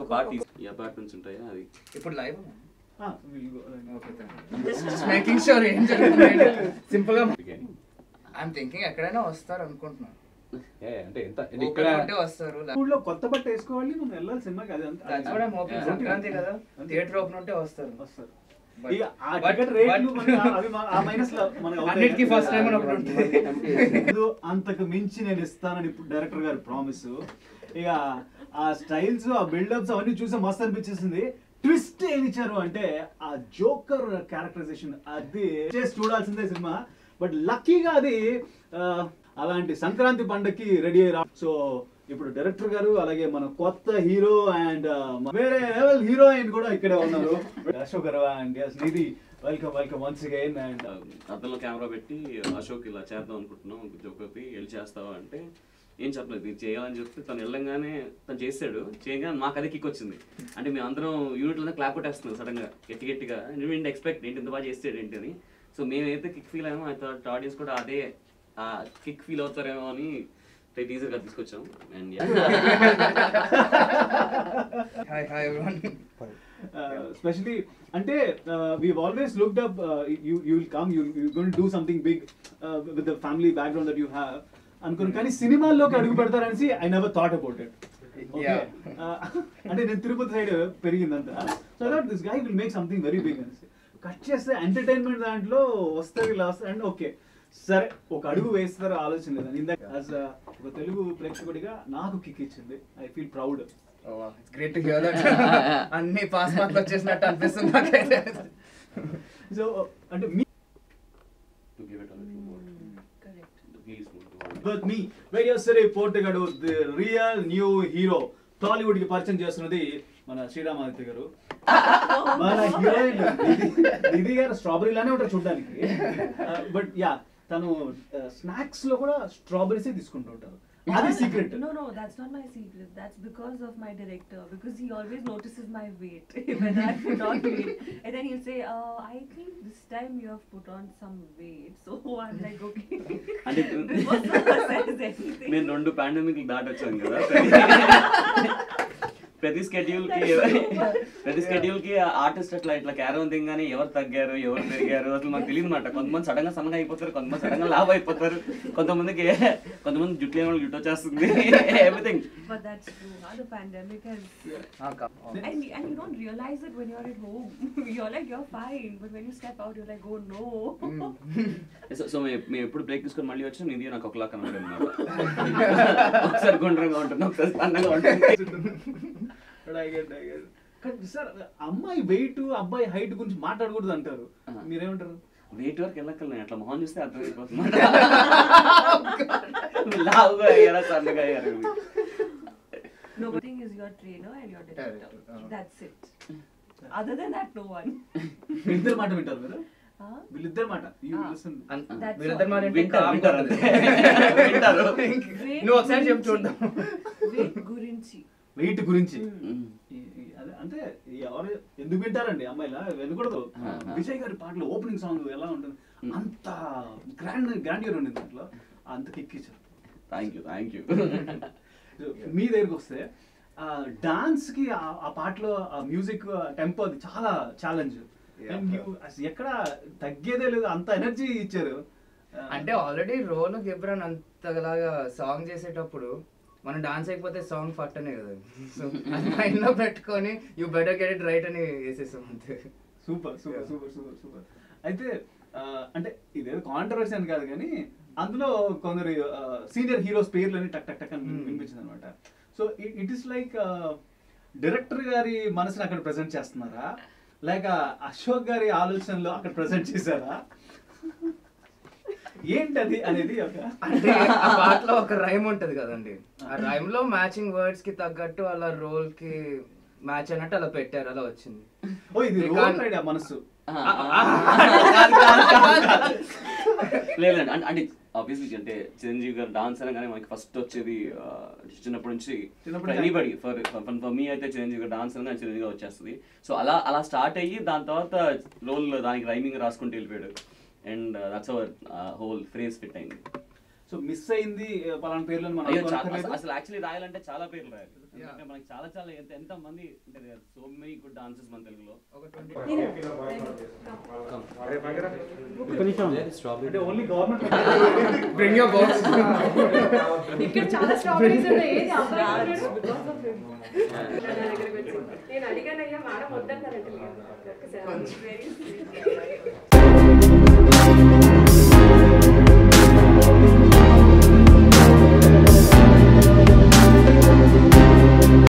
ఒక పాట తీసి ఈ అపార్ట్మెంట్స్ ఉంటాయి అది ఇప్పుడు live Ah, we'll go. Just making sure ఏం జరుగుతుంది సింపుల్ గా బిర్యానీ. ఐఎమ్ థింకింగ్ ఎక్కడైనా వస్తారు అనుకుంటున్నాను ఏ, అంటే ఎంత అంటే ఇక్కడ ఇక్కడ ఉంటే వస్తారు ఊళ్ళో కొత్త బట్ట వేసుకోవాలి మనం వెళ్ళాలి సినిమాకి అది అంత That's what I'm hoping. Yeah. Sankranti కదా థియేటర్ ఓపెన్ ఉంటే వస్తారు వస్తారు But- ఇక ఆ but- టికెట్ రేట్లు but- మనకి ఆ- అవి మా- ఆ మైనస్ లో మనకి అవుతాయి. అన్నిటికీ ఫస్ట్ టైం అని ఒకటి ఉంటుంది లేదు, అంతకు మించి నేను ఇస్తానని ఇప్పుడు డైరెక్టర్ గారు ప్రామిస్ ఇక ఆ స్టైల్స్ ఆ బిల్డప్స్ అవన్నీ చూసి మస్తు అనిపించేసింది ట్విస్ట్ ఏమి ఇచ్చారు అంటే ఆ జోకర్ క్యారెక్టరైజేషన్ అది చేసి చూడాల్సిందే సినిమా బట్ లక్కీగా అది ఆ, అలాంటి సంక్రాంతి పండగకి రెడీ అయ్యి రా సో ఇప్పుడు డైరెక్టర్ గారు అలాగే మన కొత్త హీరో అండ్ వేరే లెవెల్ హీరోయిన్ కూడా ఇక్కడే ఉన్నారు Ashok Galla and Nidhi welcome welcome once again and అద్దంలో కెమెరా పెట్టి అశోక్ ఇలా చేద్దాం అనుకుంటున్నాం జోకర్ది వెళ్ళి చేస్తావా అంటే ఏం చెప్పలేదు ఇది చేయాలని చెప్తే తను వెళ్ళంగానే తను చేశాడు చేయగానే మాకు అదే కిక్ వచ్చింది అంటే మేము అందరం యూనిట్లోనే క్లాప్ కొట్టేస్తున్నాం సడన్ గా గట్టి గట్టిగా ఏంటి ఎక్స్పెక్ట్ ఏంటి ఇంత బాగా చేస్తాడు ఏంటి అని సో మేమైతే కిక్ ఫీల్ అయ్యామో అయితే ఆడియన్స్ కూడా అదే కిక్ ఫీల్ అవుతారేమో అని టీజర్ గా తీసుకొచ్చాం and hi hi everyone specially అంటే we always looked up you you will come you you gonna do something big with the family background that you have అనుకుని కానీ సినిమాల్లోకి అడుగు పెడతారనేసి I never thought about it Yeah. అంటే నేను Tirupati side పెరిగిందంతా so that this guy will make something very big అనేసి cut చేస్తే ఎంటర్టైన్మెంట్ దాంట్లో వస్తారు ఇలా వస్తారు అండ్ ఓకే సరే ఒక అడుగు వేస్తారు ఆలోచన లేదు ఇందాక యాజ్ ఒక తెలుగు ప్రేక్షకుడిగా నాకు కిక్ ఇచ్చింది I feel proud it's great to hear that అన్ని పాస్ మార్కులు వచ్చేసినట్టు అనిపిస్తుంది నాకైతే సో అంటే మీ to give it a little more Correct. please but మీ వేరియసరే పోర్టుగాడు the real new hero Tollywood కి పరిచయం చేస్తున్నది మన శ్రీరామాదిత్య గారు మన హీరోయిన్ నిధి గారు స్ట్రాబెరీ లానే ఉంటారు చూడడానికి బట్ యా తను స్నాక్స్ లో కూడా స్ట్రాబెరీసే తీసుకుంటూ ఉంటారు అది secret No, no, that's not my secret. That's because of my director. Because he always notices my weight when I put on weight, and then he'll say, uh, "I think this time you have put on some weight." So I'm like, okay. అంటే Before someone says anything. మేము రెండు pandemic దాటొచ్చాం కదా ప్రతి schedule కి ప్రతి schedule కి artist అట్లా ఇట్లా క్యారవన్ దిగానే ఎవరు తగ్గారు ఎవరు పెరిగారు అసలు మాకు తెలియదు మాట కొంతమంది సడన్ గా సన్నగా అయిపోతారు కొంతమంది సడన్ గా లాభ అయిపోతారు కొంతమందికి కొంతమంది జుట్టు లేని వాళ్ళు జుట్టు వచ్చేస్తుంది everything But that's true. How the pandemic has, and and you don't realize it when you're at home. you're like you're fine, but when you step out, you're like, oh no. So so మేము మేము ఎప్పుడు break తీసుకొని మళ్ళీ వచ్చినా నిధి నాకు ఒకలా కనబడి అన్నమాట ఒకసారి గుండ్రంగా ఉంటుంది ఒకసారి సన్నగా ఉంటుంది సార్ అమ్మాయి వెయిట్ అబ్బాయి హైట్ గురించి మాట్లాడకూడదు అంటారు Ah. మీరేమంటారు వెయిట్ వరకు వెళ్ళక్కర్లేదు అట్లా మొహం చూస్తే అర్థమైపోతుంది లావుగా అయ్యారా సన్నగా అయ్యారు No, but thing is your trainer and your director. Director, uh. That's it. Other than that, no one. వీళ్ళిద్దరు మాట వింటారు మీరు Huh? వీళ్ళిద్దరు మాట You Ah. listen. That's వీళ్ళిద్దరు మాట ఏంటి? వింటారు కామ్ వింటారు కొట్టదు. అంతే వింటారు Weight నువ్వు ఒకసారి చెప్పు గురించి. చూద్దాం Weight గురించి. వెయిట్ గురించి Mm. ఈ- ఈ- అదే అంటే ఎవరు ఎందుకు వింటారండి అమ్మాయిలా వినకూడదు Ah, ah. విజయ్ గారి పాటలు ఓపెనింగ్ సాంగ్ ఎలా ఉంటుంది Mm. అంత గ్రాండ్ గ్రాండియర్ ఉంది దాంట్లో అంత కిక్కిచ్చారు థ్యాంక్ యూ థ్యాంక్ యూ మీ దగ్గరికి వస్తే డాన్స్ కి ఆ- ఆ పాటలో ఆ మ్యూజిక్ టెంపో అది చాలా ఛాలెంజ్ Yeah. ఎక్కడ తగ్గేదే లేదు అంత ఎనర్జీ ఇచ్చారు ఆ, అంటే ఆల్రెడీ రోల్ గిబ్రాన్ అంతలాగా సాంగ్ చేసేటప్పుడు మనం డాన్స్ అయిపోతే సాంగ్ ఫట్ అనే కదా సో అది మైండ్ లో పెట్టుకొని you better get it right అని వేసేసాం అంతే super super Yeah. Super super super అయితే ఆ, అంటే ఇదేదో కాంట్రవర్సీ అని కాదు కానీ అందులో కొందరు సీనియర్ హీరోస్ పేర్లని టక్ టక్ టక్ అని Hmm. వినిపించింది అనమాట so it is like director గారి మనసుని అక్కడ ప్రెజెంట్ చేస్తున్నారా లేక అశోక్ గారి ఆలోచనలో అక్కడ ప్రెజెంట్ చేశారా ఏంటది అనేది ఒక అంటే ఆ పాటలో ఒక రైమ్ ఉంటది కదండి ఆ రైమ్ లో మ్యాచింగ్ వర్డ్స్ కి తగ్గట్టు అలా రోల్ కి మ్యాచ్ అన్నట్టు అలా పెట్టారు అలా వచ్చింది ఓ ఇది You రోల్ can't- రైడ్ మనసు లేదండి అంటే అంటే ఆబ్వియస్లీ అంటే చిరంజీవి గారు డాన్స్ అనగానే మనకి ఫస్ట్ వచ్చేది ఆ, చిన్నప్పటి నుంచి చిన్నప్పటి నుంచి ఎనీబడి ఫర్ ఫర్ మీ అయితే చిరంజీవి గారు డాన్స్ అనగానే చిరంజీవి గారు వచ్చేస్తుంది సో అలా అలా స్టార్ట్ అయ్యి దాని తర్వాత రోల్ దానికి రైమింగ్ రాసుకుంటూ వెళ్ళిపోయాడు and that's our whole phrase fit అయింది సో మిస్ అయింది ఆ, పలానా పేర్లు అని మనం అయ్యో, చా- అనుకోనక్కర్లేదు. అసలు- అసలు యాక్చువల్లీ రాయాలంటే చాలా పేర్లు రాయాలి Yeah. ఎందుకంటే మనకి చాలా చాలా ఎంత ఎంత మంది అంటే సో మెనీ గుడ్ డాన్సెస్ మన తెలుగులో ఒక ట్వంటీ అంటే only government bring your box ఇక్కడ చాలా స్ట్రాబెరీస్ ఉన్నాయి ఏది Raj, అబ్బాయి because of him. నేను అడిగానయ్యా మేడం వద్దన్నారంట Very sweet.